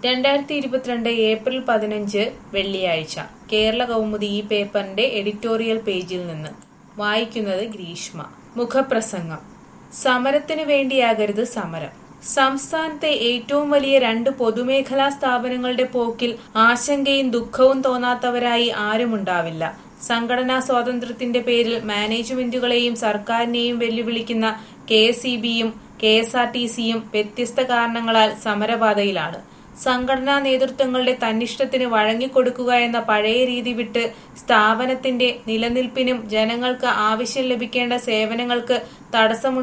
രണ്ടായിരത്തി ഇരുപത്തിരണ്ട് ഏപ്രിൽ പതിനഞ്ച് വെള്ളിയാഴ്ച കേരള കൗമുദി ഈ പേപ്പറിന്റെ എഡിറ്റോറിയൽ പേജിൽ നിന്ന് വായിക്കുന്നത് ഗ്രീഷ്മ മുഖപ്രസംഗം സമരത്തിനു വേണ്ടിയാകരുത് സമരം സംസ്ഥാനത്തെ ഏറ്റവും വലിയ രണ്ട് പൊതുമേഖലാ സ്ഥാപനങ്ങളുടെ പോക്കിൽ ആശങ്കയും ദുഃഖവും തോന്നാത്തവരായി ആരുമുണ്ടാവില്ല സംഘടനാ സ്വാതന്ത്ര്യത്തിന്റെ പേരിൽ മാനേജ്മെന്റുകളെയും സർക്കാരിനെയും വെല്ലുവിളിക്കുന്ന കെ എസ് ഇ ബിയും കെ എസ് ആർ ടി സിയും വ്യത്യസ്ത കാരണങ്ങളാൽ സമരപാതയിലാണ് സംഘടനാ നേതൃത്വങ്ങളുടെ തന്നിഷ്ടത്തിന് വഴങ്ങിക്കൊടുക്കുക എന്ന പഴയ രീതി വിട്ട് സ്ഥാപനത്തിന്റെ നിലനിൽപ്പിനും ജനങ്ങൾക്ക് ആവശ്യം ലഭിക്കേണ്ട സേവനങ്ങൾക്ക് തടസ്സമുണ്ടാ